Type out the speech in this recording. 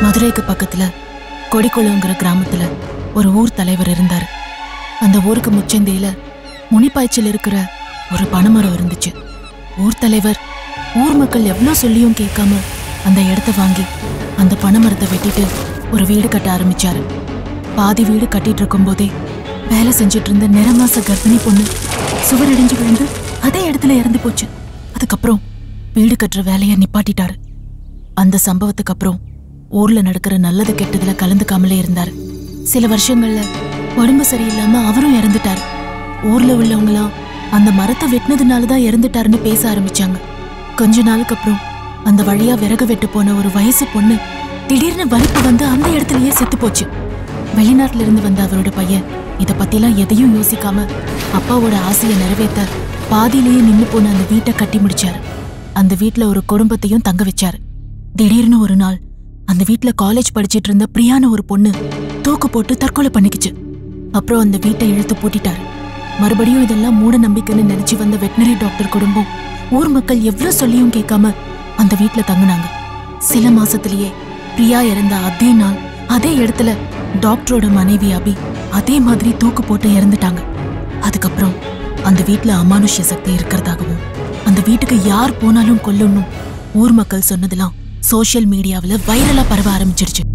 மதுரைக்கு பக்கத்துல கொடிக்குளங்கிற கிராமத்துல ஒரு ஊர் தலைவர் இருந்தார் அந்த ஊருக்கு முச்சந்தையில முனிப்பாய்ச்சல் இருக்கிற ஒரு பனைமரம் இருந்துச்சு ஊர் தலைவர் ஊர் மக்கள் எவ்வளோ சொல்லியும் கேட்காம அந்த இடத்த வாங்கி அந்த பனைமரத்தை வெட்டிட்டு ஒரு வீடு கட்ட ஆரம்பிச்சாரு பாதி வீடு கட்டிட்டு இருக்கும்போதே வேலை செஞ்சுட்டு இருந்த நிறமாச கர்ப்பிணி பொண்ணு சுவரடிஞ்சு விழுந்து அதே இடத்துல இறந்து போச்சு அதுக்கப்புறம் வீடு கட்டுற வேலையை நிப்பாட்டிட்டாரு அந்த சம்பவத்துக்கு அப்புறம் ஊர்ல நடக்கிற நல்லது கெட்டதுல கலந்துக்காமலே இருந்தாரு சில வருஷங்கள்ல உடம்பு சரியில்லாம அவரும் இறந்துட்டாரு ஊர்ல உள்ளவங்களாம் அந்த மரத்தை வெட்டினதுனால தான் இறந்துட்டாருன்னு பேச ஆரம்பிச்சாங்க கொஞ்ச நாளுக்கு அப்புறம் அந்த வழியா விறகு வெட்டு போன ஒரு வயசு பொண்ணு திடீர்னு வலிப்பு வந்து அந்த இடத்துலயே செத்து போச்சு வெளிநாட்டுல இருந்து வந்த அவரோட பையன் இத பத்திலாம் எதையும் யோசிக்காம அப்பாவோட ஆசையை நிறைவேத்த பாதியிலேயே நின்னு போன அந்த வீட்டை கட்டி முடிச்சாரு அந்த வீட்ல ஒரு குடும்பத்தையும் தங்க வச்சாரு திடீர்னு ஒரு நாள் அந்த வீட்ல காலேஜ் படிச்சிட்டு இருந்த பிரியான ஒரு பொண்ணு தூக்கு போட்டு தற்கொலை பண்ணிக்கிச்சு அப்புறம் அந்த வீட்டை இழுத்து பூட்டிட்டாரு மறுபடியும் இதெல்லாம் மூட நம்பிக்கைன்னு நினைச்சு வந்த வெட்டினரி டாக்டர் குடும்பம் ஊர் மக்கள் எவ்வளவு சொல்லியும் கேட்காம அந்த வீட்ல தங்குனாங்க சில மாசத்திலேயே பிரியா இறந்த அதே நாள் அதே இடத்துல டாக்டரோட மனைவி அபி அதே மாதிரி தூக்கு போட்டு இறந்துட்டாங்க அதுக்கப்புறம் அந்த வீட்ல அமானுஷ்ய சக்தி இருக்கிறதாகவும் அந்த வீட்டுக்கு யார் போனாலும் கொல்லணும் ஊர் மக்கள் சொன்னதெல்லாம் சோஷியல் மீடியாவுல வைரலா பரவ ஆரம்பிச்சிருச்சு